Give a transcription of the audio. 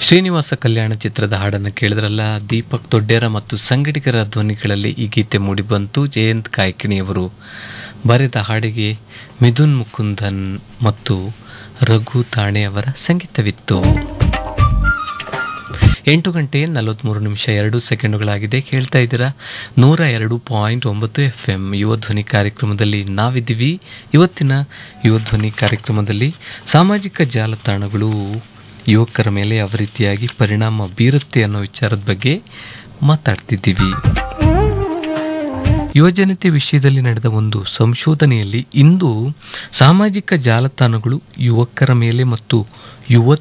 ಶ್ರೀನಿವಾಸ ಕಲ್ಯಾಣ ಚಿತ್ರದ ಹಾಡನ್ನು ಕೇಳಿದ್ರಲ್ಲ ದೀಪಕ್ ದೊಡ್ಡೇರ ಮತ್ತು ಸಂಗಡಿಗರ ಧ್ವನಿಗಳಲ್ಲಿ ಈ ಗೀತೆ ಮೂಡಿಬಂತು ಜಯಂತ್ ಕಾಯ್ಕಿಣಿಯವರು ಬರೆದ ಹಾಡಿಗೆ ಮಿಥುನ್ ಮುಕುಂದನ್ ಮತ್ತು ರಘು ತಾಣೆಯವರ ಸಂಗೀತವಿತ್ತು ಎಂಟು ಗಂಟೆ ನಲವತ್ತ್ಮೂರು ನಿಮಿಷ ಎರಡು ಸೆಕೆಂಡುಗಳಾಗಿದೆ ಕೇಳ್ತಾ ಇದ್ದೀರಾ ನೂರ ಎರಡು ಪಾಯಿಂಟ್ ಒಂಬತ್ತು ಎಫ್ ಎಂ ಯುವ ಧ್ವನಿ ಕಾರ್ಯಕ್ರಮದಲ್ಲಿ ನಾವಿದ್ದೀವಿ ಇವತ್ತಿನ ಯುವ ಧ್ವನಿ ಕಾರ್ಯಕ್ರಮದಲ್ಲಿ ಸಾಮಾಜಿಕ ಜಾಲತಾಣಗಳು ಯುವಕರ ಮೇಲೆ ಯಾವ ರೀತಿಯಾಗಿ ಪರಿಣಾಮ ಬೀರುತ್ತೆ ಅನ್ನೋ ವಿಚಾರದ ಬಗ್ಗೆ ಮಾತಾಡ್ತಿದ್ದೀವಿ ಯುವಜನತೆ ವಿಷಯದಲ್ಲಿ ನಡೆದ ಒಂದು ಸಂಶೋಧನೆಯಲ್ಲಿ ಇಂದು ಸಾಮಾಜಿಕ ಜಾಲತಾಣಗಳು ಯುವಕರ ಮೇಲೆ ಮತ್ತು ಯುವ